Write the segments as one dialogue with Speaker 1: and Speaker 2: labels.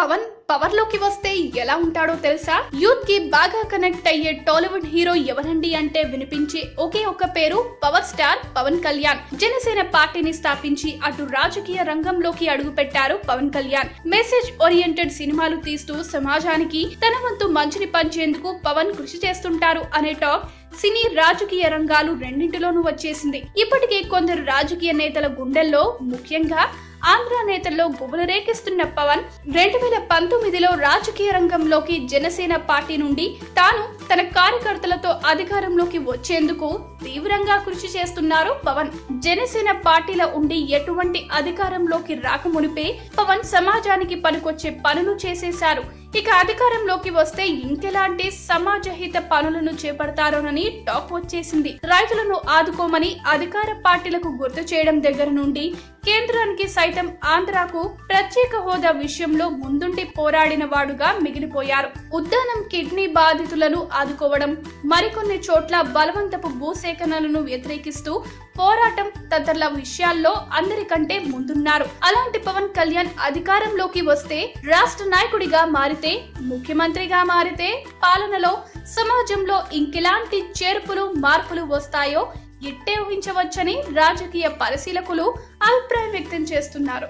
Speaker 1: Pawan power లోకి వస్తే ఎలా ఉంటాడో తెలుసా యూత్ కి బాగా కనెక్ట్ అయ్యే టాలీవుడ్ హీరో ఎవరండి అంటే వినిపించే ఒకే ఒక పేరు పవర్ స్టార్ పవన్ కళ్యాణ్ జనసేన పార్టీని స్థాపించి అటు రాజకీయ రంగంలోకి అడుగుపెట్టారు పవన్ కళ్యాణ్ మెసేజ్ ఓరియంటెడ్ సినిమాలు తీస్తూ సమాజానికి తన వంతు మంచిని పంచేందుకు పవన్ కృషి చేస్తుంటారు అనే టాక్ సినీ రాజకీయ రంగాలు రెండింటిలోనూ వచ్చేసింది ఇప్పటికే కొందరు రాజకీయ నేతల గుండెల్లో ముఖ్యంగా ఆంధ్ర నేతల్లో గుబులు రేకిస్తున్న పవన్ రెండు వేల పంతొమ్మిదిలో రాజకీయ రంగంలోకి జనసేన పార్టీ నుండి తాను తన కార్యకర్తలతో అధికారంలోకి వచ్చేందుకు తీవ్రంగా కృషి చేస్తున్నారు పవన్ జనసేన పార్టీలో ఉండి ఎటువంటి అధికారంలోకి రాకమునిపే పవన్ సమాజానికి పనికొచ్చే పనులు చేసేశారు ఇక అధికారంలోకి వస్తే ఇంకెలాంటి సమాజహిత పనులను చేపడతారోనని టాక్ వచ్చేసింది రైతులను ఆదుకోమని అధికార పార్టీలకు గుర్తు చేయడం దగ్గర నుండి కేంద్రానికి సైతం ఆంధ్రాకు ప్రత్యేక హోదా విషయంలో ముందుండి పోరాడిన వాడుగా మిగిలిపోయారు ఉద్దానం కిడ్నీ బాధితులను ఆదుకోవడం మరికొన్ని చోట్ల బలవంతపు భూసేకరణలను వ్యతిరేకిస్తూ పోరాటం తదితర విషయాల్లో అందరికంటే ముందున్నారు అలాంటి పవన్ కళ్యాణ్ అధికారంలోకి వస్తే రాష్ట్ర నాయకుడిగా మారితే ముఖ్యమంత్రిగా మారితే పాలనలో సమాజంలో ఇంకెలాంటి చేర్పులు మార్పులు వస్తాయో ఇట్టే ఊహించవచ్చని రాజకీయ పరిశీలకులు అభిప్రాయం వ్యక్తం చేస్తున్నారు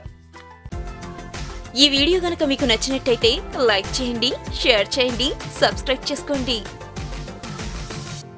Speaker 2: ఈ వీడియో గనక మీకు నచ్చినట్టయితే లైక్ చేయండి షేర్ చేయండి సబ్స్క్రైబ్ చేసుకోండి